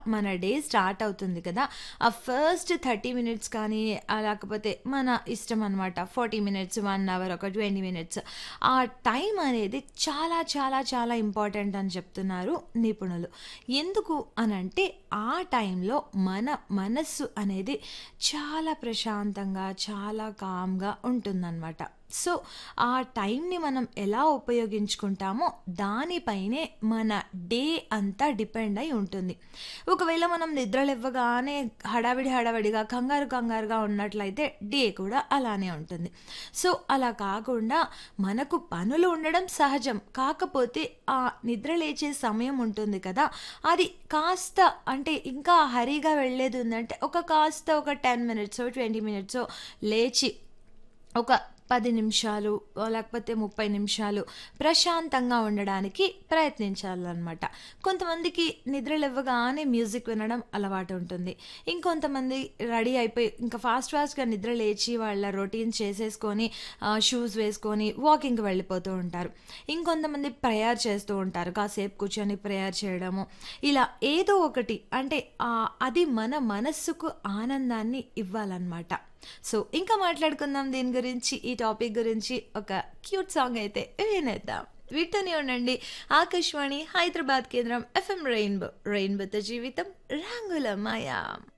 మన day start అవుతుంది కదా! ఆ ఫస్ట్ 30 మినిట్స్ కానీ, ఆహ్, లేకపోతే మన ఇష్టం అనమాట. 40 మినిట్స్, 1 అవర్, ఒక 20 మినిట్స్. ఆ టైం అనేది చాలా, చాలా, చాలా ఇంపార్టెంట్ అని చెప్తున్నారు నిపుణులు. ఎందుకు అనంటే, ఆ టైంలో మన మనస్సు అనేది చాలా ప్రశాంతంగా, చాలా కామ్‌గా ఉంటుందనమాట. సో, ఆ టైంని మనం ఎలా ఉపయోగించుకుంటామో దానిపైనే మన డే అంతా డిపెండ్ అయి ఉంటుంది. ఒకవేళ మనం నిద్రలెవ్వగానే హడావిడి, హడావిడిగా, కంగారు, కంగారుగా ఉన్నట్లయితే డే కూడా అలానే ఉంటుంది. సో, అలా కాకుండా మనకు పనులు ఉండడం సహజం. కాకపోతే ఆ నిద్ర లేచే సమయం ఉంటుంది కదా! అది కాస్త అంటే ఇంకా హరీగా వెళ్ళేది ఉందంటే, ఒక కాస్త ఒక 10 మినిట్సో, 20 మినిట్సో లేచి ఒక 10 నిమిషాలు ఆహ్, లేకపోతే 30 నిమిషాలు ప్రశాంతంగా ఉండడానికి ప్రయత్నించాలనమాట. కొంతమందికి నిద్రలెవ్వగానే మ్యూజిక్ వినడం అలవాటు ఉంటుంది. ఇంకొంతమంది రెడీ అయిపోయి ఇంకా ఫాస్ట్ ఫాస్ట్‌గా నిద్ర లేచి వాళ్ళ రొటీన్ చేసేసుకొని ఆహ్, షూస్ వేసుకొని వాకింగ్‌కి వెళ్ళిపోతూ ఉంటారు. ఇంకొంతమంది ప్రేయర్ చేస్తూ ఉంటారు. కాసేపు కూర్చొని ప్రేయర్ చేయడము. ఇలా ఏదో ఒకటి అంటే ఆహ్, అది మన మనస్సుకు ఆనందాన్ని ఇవ్వాలనమాట. సో, ఇంకా మాట్లాడుకుందాం దీని గురించి, ఈ టాపిక్ గురించి ఒక క్యూట్ సాంగ్ అయితే వినేద్దాం. వింటూనే ఉండండి. ఆకాశవాణి హైదరాబాద్ కేంద్రం ఎఫ్ఎం రెయిన్బో. రెయిన్బోతో జీవితం రంగుల మయం.